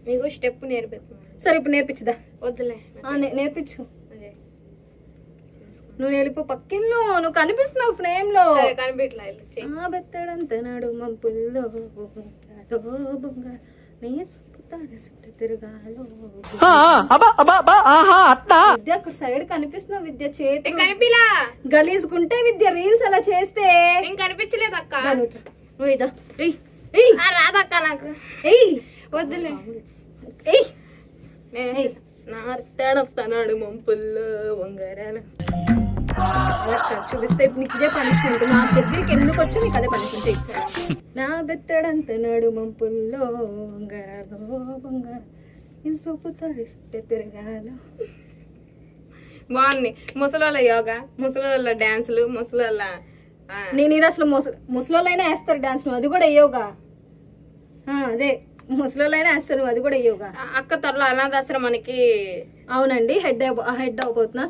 మీకు స్టెప్ నేర్పిస్తున్నాను సరే ఇప్పుడు నేర్పించుదా వద్దులే ఆ, నే- నేర్పించు అదే నువ్వు వెళ్ళిపో పక్కిల్లో నువ్వు కనిపిస్తున్నావు ఫ్రేమ్ లో సరే కనిపించలే వెళ్ళు, చెయ్యి. ఆ బెత్తడంత నాడు మంపుల్లో బొంగాలో బొంగ నీ సుప్పుతాడు సుట్టు తిరగాలో విద్య అక్కడ సైడ్ కనిపిస్తున్నావు విద్య చేతి నేను కనిపిలా గలీజుకుంటే విద్య రీల్స్ అలా చేస్తే నేను కనిపించలేదు అక్క రా నువ్వు ఇట్రా. నువ్వు ఇదా ఏయ్ ఏయ్ ఆ, రాదక్క నాకు ఏయ్ వద్దులే ఏయ్ నేను నా తేడొస్తానాడు మంపుల్లో వంగారాలు అలా కాదు, చూపిస్తే ఇప్పుడు నీకు ఇదే పనిష్మెంట్ నా దగ్గరికి ఎందుకు వచ్చి నీకు అదే పనిష్మెంట్ నా బెత్తడంత నాడు మంపుల్లో బొంగరాలో బొంగర ఇది చూపుతాడు సుట్టు తిరగాలో బాగుంది ముసలోళ్ళ యోగా ముసలోళ్ళ డాన్సులు ముసలోళ్ళ ఆ, నేను ఇది అసలు ముస ముసలోళ్ళైనా వేస్తారు డాన్స్ నువ్వు అది కూడా వేయవుగా ఆ, అదే ముసలోళ్ళైనా వేస్తారు నువ్వు అది కూడా వేయవుగా అక్క త్వరలో అనాథాశ్రమానికి అవునండి హెడ్ హెడ్ అవబోతున్నా